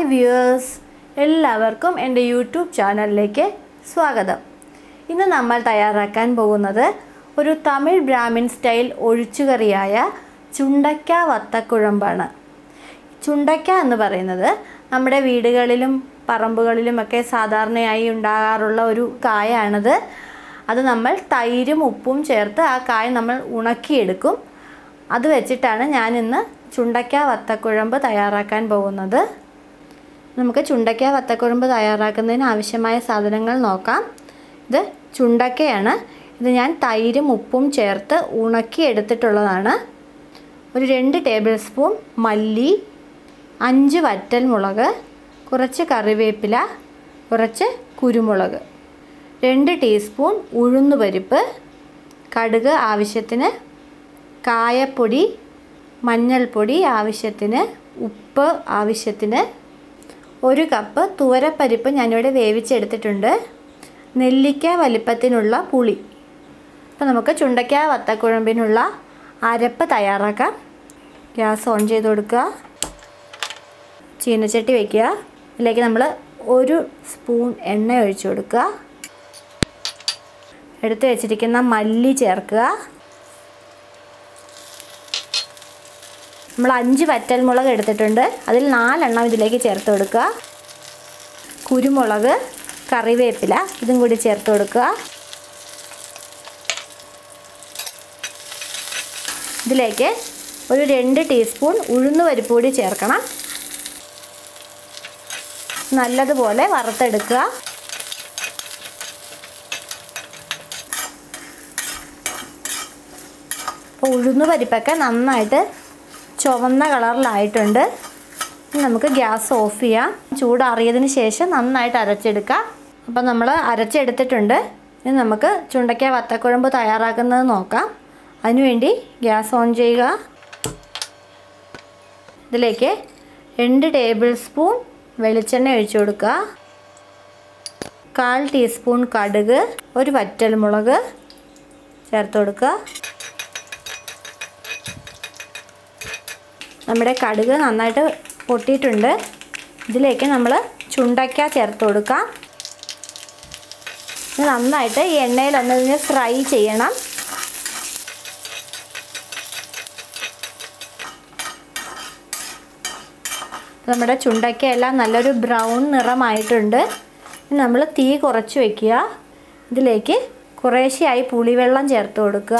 viewers എല്ലാവർക്കും എൻ്റെ YouTube ചാനലിലേക്ക് സ്വാഗതം ഇന്ന് നമ്മൾ തയ്യാറാക്കാൻ പോകുന്നത് ഒരു തമിഴ് ബ്രാഹ്മിൻ സ്റ്റൈൽ ഒഴിച്ചുകറിയായ ചുണ്ടയ്ക്ക വത്തക്കുഴമ്പാണ് ചുണ്ടയ്ക്ക എന്ന് പറയുന്നത് നമ്മുടെ വീടുകളിലും പറമ്പുകളിലുമൊക്കെ സാധാരണയായി ഉണ്ടാകാറുള്ള ഒരു കായാണിത് അത് നമ്മൾ തൈരും ഉപ്പും ചേർത്ത് ആ കായ നമ്മൾ ഉണക്കിയെടുക്കും അത് വെച്ചിട്ടാണ് ഞാനിന്ന് ചുണ്ടയ്ക്ക വത്തക്കുഴമ്പ് തയ്യാറാക്കാൻ പോകുന്നത് നമുക്ക് ചുണ്ടയ്ക്ക വത്തക്കുഴമ്പ് തയ്യാറാക്കുന്നതിന് ആവശ്യമായ സാധനങ്ങൾ നോക്കാം ഇത് ചുണ്ടയ്ക്കയാണ് ഇത് ഞാൻ തൈരും ഉപ്പും ചേർത്ത് ഉണക്കി എടുത്തിട്ടുള്ളതാണ് ഒരു രണ്ട് ടേബിൾ സ്പൂൺ മല്ലി അഞ്ച് വറ്റൽ മുളക് കുറച്ച് കറിവേപ്പില കുറച്ച് കുരുമുളക് രണ്ട് ടീസ്പൂൺ ഉഴുന്നുപരിപ്പ് കടുക് ആവശ്യത്തിന് കായപ്പൊടി മഞ്ഞൾപ്പൊടി ആവശ്യത്തിന് ഉപ്പ് ആവശ്യത്തിന് ഒരു കപ്പ് തുവരപ്പരിപ്പ് ഞാനിവിടെ വേവിച്ചെടുത്തിട്ടുണ്ട് നെല്ലിക്ക വലിപ്പത്തിനുള്ള പുളി അപ്പോൾ നമുക്ക് ചുണ്ടയ്ക്ക വത്തക്കുഴമ്പിനുള്ള അരപ്പ് തയ്യാറാക്കാം ഗ്യാസ് ഓൺ ചെയ്ത് കൊടുക്കുക ചീനച്ചട്ടി വയ്ക്കുക ഇതിലേക്ക് നമ്മൾ ഒരു സ്പൂൺ എണ്ണ ഒഴിച്ചു കൊടുക്കുക എടുത്ത് വെച്ചിരിക്കുന്ന മല്ലി ചേർക്കുക നമ്മൾ അഞ്ച് വറ്റൽമുളക് എടുത്തിട്ടുണ്ട് അതിൽ നാലെണ്ണം ഇതിലേക്ക് ചേർത്ത് കൊടുക്കുക കുരുമുളക് കറിവേപ്പില ഇതും കൂടി ചേർത്ത് കൊടുക്കുക ഇതിലേക്ക് ഒരു രണ്ട് ടീസ്പൂൺ ഉഴുന്ന് പരിപ്പ് കൂടി ചേർക്കണം നല്ലതുപോലെ വറുത്തെടുക്കുക അപ്പോൾ ഉഴുന്ന് പരിപ്പൊക്കെ നന്നായിട്ട് ചുവന്ന കളറിലായിട്ടുണ്ട് നമുക്ക് ഗ്യാസ് ഓഫ് ചെയ്യാം ചൂടാറിയതിന് ശേഷം നന്നായിട്ട് അരച്ചെടുക്കാം അപ്പം നമ്മൾ അരച്ചെടുത്തിട്ടുണ്ട് ഇനി നമുക്ക് ചുണ്ടയ്ക്ക വത്തക്കുഴമ്പ് തയ്യാറാക്കുന്നത് നോക്കാം അതിനുവേണ്ടി ഗ്യാസ് ഓൺ ചെയ്യുക ഇതിലേക്ക് രണ്ട് ടേബിൾ സ്പൂൺ വെളിച്ചെണ്ണ ഒഴിച്ചു കൊടുക്കുക കാൽ ടീസ്പൂൺ കടുക് ഒരു വറ്റൽമുളക് ചേർത്ത് കൊടുക്കുക നമ്മുടെ കടുക് നന്നായിട്ട് പൊട്ടിയിട്ടുണ്ട് ഇതിലേക്ക് നമ്മൾ ചുണ്ടയ്ക്ക ചേർത്ത് കൊടുക്കാം ഇത് നന്നായിട്ട് ഈ എണ്ണയിലൊന്ന് ഇതിനെ ഫ്രൈ ചെയ്യണം നമ്മുടെ ചുണ്ടയ്ക്ക എല്ലാം നല്ലൊരു ബ്രൗൺ നിറമായിട്ടുണ്ട് നമ്മൾ തീ കുറച്ച് വയ്ക്കുക ഇതിലേക്ക് കുറേശ്ശെയായി പുളിവെള്ളം ചേർത്ത് കൊടുക്കുക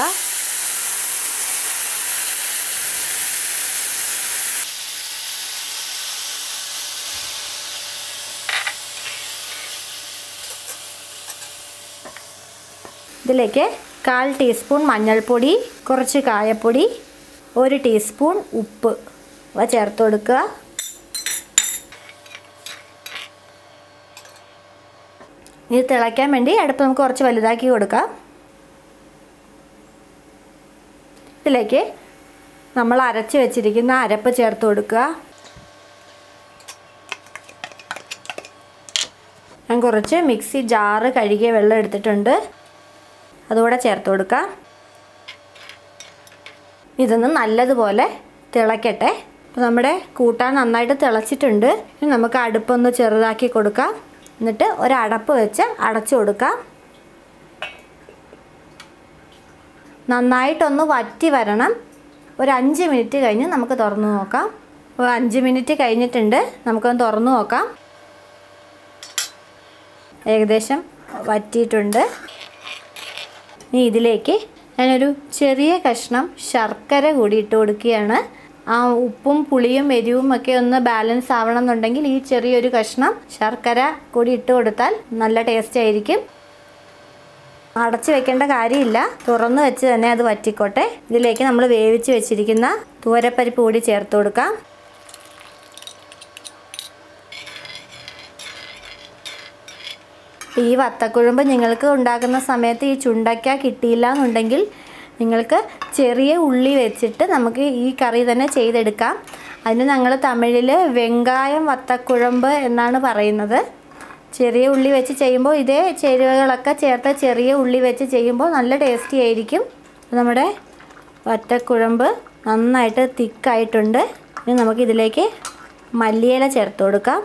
ഇതിലേക്ക് കാൽ ടീസ്പൂൺ മഞ്ഞൾപ്പൊടി കുറച്ച് കായപ്പൊടി ഒരു ടീസ്പൂൺ ഉപ്പ് അവ ചേർത്ത് കൊടുക്കുക ഇത് തിളയ്ക്കാൻ വേണ്ടി അടുപ്പ് നമുക്ക് കുറച്ച് വലുതാക്കി കൊടുക്കാം ഇതിലേക്ക് നമ്മൾ അരച്ച് വെച്ചിരിക്കുന്ന അരപ്പ് ചേർത്ത് കൊടുക്കുക ഞാൻ കുറച്ച് മിക്സി ജാറ് കഴുകിയ വെള്ളം എടുത്തിട്ടുണ്ട് അതുകൂടെ ചേർത്ത് കൊടുക്കാം ഇതൊന്ന് നല്ലതുപോലെ തിളയ്ക്കട്ടെ അപ്പോൾ നമ്മുടെ കൂട്ടാൻ നന്നായിട്ട് തിളച്ചിട്ടുണ്ട് ഇനി നമുക്ക് അടുപ്പൊന്ന് ചെറുതാക്കി കൊടുക്കാം എന്നിട്ട് ഒരടപ്പ് വെച്ച് അടച്ചു കൊടുക്കാം നന്നായിട്ടൊന്ന് വറ്റി വരണം ഒരു അഞ്ച് മിനിറ്റ് കഴിഞ്ഞ് നമുക്ക് തുറന്നു നോക്കാം ഒരു അഞ്ച് മിനിറ്റ് കഴിഞ്ഞിട്ടുണ്ട് നമുക്കൊന്ന് തുറന്നു നോക്കാം ഏകദേശം വറ്റിയിട്ടുണ്ട് ഇനി ഇതിലേക്ക് ഞാനൊരു ചെറിയ കഷ്ണം ശർക്കര കൂടി ഇട്ട് കൊടുക്കുകയാണ് ആ ഉപ്പും പുളിയും എരിവും ഒക്കെ ഒന്ന് ബാലൻസ് ആവണം എന്നുണ്ടെങ്കിൽ ഈ ചെറിയൊരു കഷ്ണം ശർക്കര കൂടി ഇട്ട് കൊടുത്താൽ നല്ല ടേസ്റ്റ് ആയിരിക്കും അടച്ചു വെക്കേണ്ട കാര്യമില്ല തുറന്ന് വെച്ച് തന്നെ അത് വറ്റിക്കോട്ടെ ഇതിലേക്ക് നമ്മൾ വേവിച്ച് വെച്ചിരിക്കുന്ന തൂരപ്പരിപ്പ് കൂടി ചേർത്ത് കൊടുക്കാം ഈ വത്തക്കുഴമ്പ് നിങ്ങൾക്ക് ഉണ്ടാക്കുന്ന സമയത്ത് ഈ ചുണ്ടയ്ക്ക കിട്ടിയില്ല എന്നുണ്ടെങ്കിൽ നിങ്ങൾക്ക് ചെറിയ ഉള്ളി വെച്ചിട്ട് നമുക്ക് ഈ കറി തന്നെ ചെയ്തെടുക്കാം അതിന് ഞങ്ങൾ തമിഴിൽ വെങ്കായം വത്തക്കുഴമ്പ് എന്നാണ് പറയുന്നത് ചെറിയ ഉള്ളി വെച്ച് ചെയ്യുമ്പോൾ ഇതേ ചേരുവകളൊക്കെ ചേർത്ത് ചെറിയ ഉള്ളി വെച്ച് ചെയ്യുമ്പോൾ നല്ല ടേസ്റ്റി ആയിരിക്കും നമ്മുടെ വറ്റക്കുഴമ്പ് നന്നായിട്ട് തിക്കായിട്ടുണ്ട് ഇനി നമുക്കിതിലേക്ക് മല്ലിയില ചേർത്ത് കൊടുക്കാം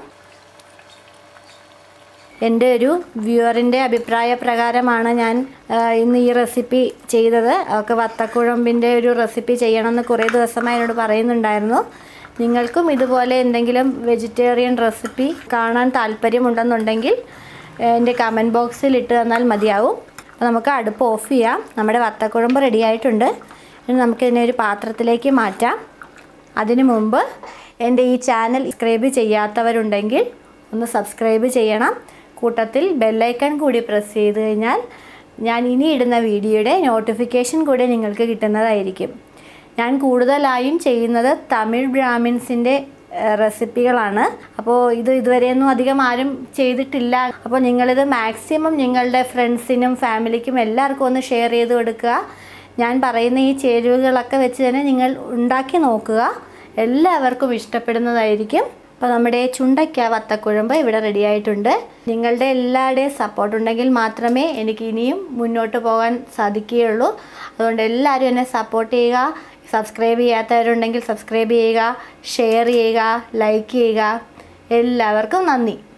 എൻ്റെ ഒരു വ്യൂവറിൻ്റെ അഭിപ്രായ പ്രകാരമാണ് ഞാൻ ആ, ഇന്ന് ഈ റെസിപ്പി ചെയ്തത് അവർക്ക് വത്തക്കുഴമ്പിൻ്റെ ഒരു റെസിപ്പി ചെയ്യണമെന്ന് കുറേ ദിവസമായി എന്നോട് പറയുന്നുണ്ടായിരുന്നു നിങ്ങൾക്കും ഇതുപോലെ എന്തെങ്കിലും വെജിറ്റേറിയൻ റെസിപ്പി കാണാൻ താല്പര്യമുണ്ടെന്നുണ്ടെങ്കിൽ എൻ്റെ കമൻറ്റ് ബോക്സിൽ ഇട്ട് തന്നാൽ മതിയാവും അപ്പോൾ നമുക്ക് അടുപ്പ് ഓഫ് ചെയ്യാം നമ്മുടെ വത്തക്കുഴമ്പ് റെഡി ആയിട്ടുണ്ട് ഇനി നമുക്കിതിനെ ഒരു പാത്രത്തിലേക്ക് മാറ്റാം അതിനു മുമ്പ് എൻ്റെ ഈ ചാനൽ സബ്സ്ക്രൈബ് ചെയ്യാത്തവരുണ്ടെങ്കിൽ ഒന്ന് സബ്സ്ക്രൈബ് ചെയ്യണം കൂട്ടത്തിൽ ബെല്ലൈക്കൺ കൂടി പ്രസ് ചെയ്ത് കഴിഞ്ഞാൽ ഞാൻ ഇനി ഇടുന്ന വീഡിയോയുടെ നോട്ടിഫിക്കേഷൻ കൂടി നിങ്ങൾക്ക് കിട്ടുന്നതായിരിക്കും ഞാൻ കൂടുതലായും ചെയ്യുന്നത് തമിഴ് ബ്രാഹ്മിൻസിൻ്റെ റെസിപ്പികളാണ് അപ്പോൾ ഇത് ഇതുവരെയൊന്നും അധികം ആരും ചെയ്തിട്ടില്ല അപ്പോൾ നിങ്ങളിത് മാക്സിമം നിങ്ങളുടെ ഫ്രണ്ട്സിനും ഫാമിലിക്കും എല്ലാവർക്കും ഒന്ന് ഷെയർ ചെയ്ത് കൊടുക്കുക ഞാൻ പറയുന്ന ഈ ചേരുവകളൊക്കെ വെച്ച് തന്നെ നിങ്ങൾ ഉണ്ടാക്കി നോക്കുക എല്ലാവർക്കും ഇഷ്ടപ്പെടുന്നതായിരിക്കും അപ്പോൾ നമ്മുടെ ചുണ്ടയ്ക്ക വത്തക്കുഴമ്പ് ഇവിടെ റെഡി ആയിട്ടുണ്ട് നിങ്ങളുടെ എല്ലാവരുടെയും സപ്പോർട്ട് ഉണ്ടെങ്കിൽ മാത്രമേ എനിക്ക് ഇനിയും മുന്നോട്ട് പോകാൻ സാധിക്കുകയുള്ളൂ അതുകൊണ്ട് എല്ലാവരും എന്നെ സപ്പോർട്ട് ചെയ്യുക സബ്സ്ക്രൈബ് ചെയ്യാത്തവരുണ്ടെങ്കിൽ സബ്സ്ക്രൈബ് ചെയ്യുക ഷെയർ ചെയ്യുക ലൈക്ക് ചെയ്യുക എല്ലാവർക്കും നന്ദി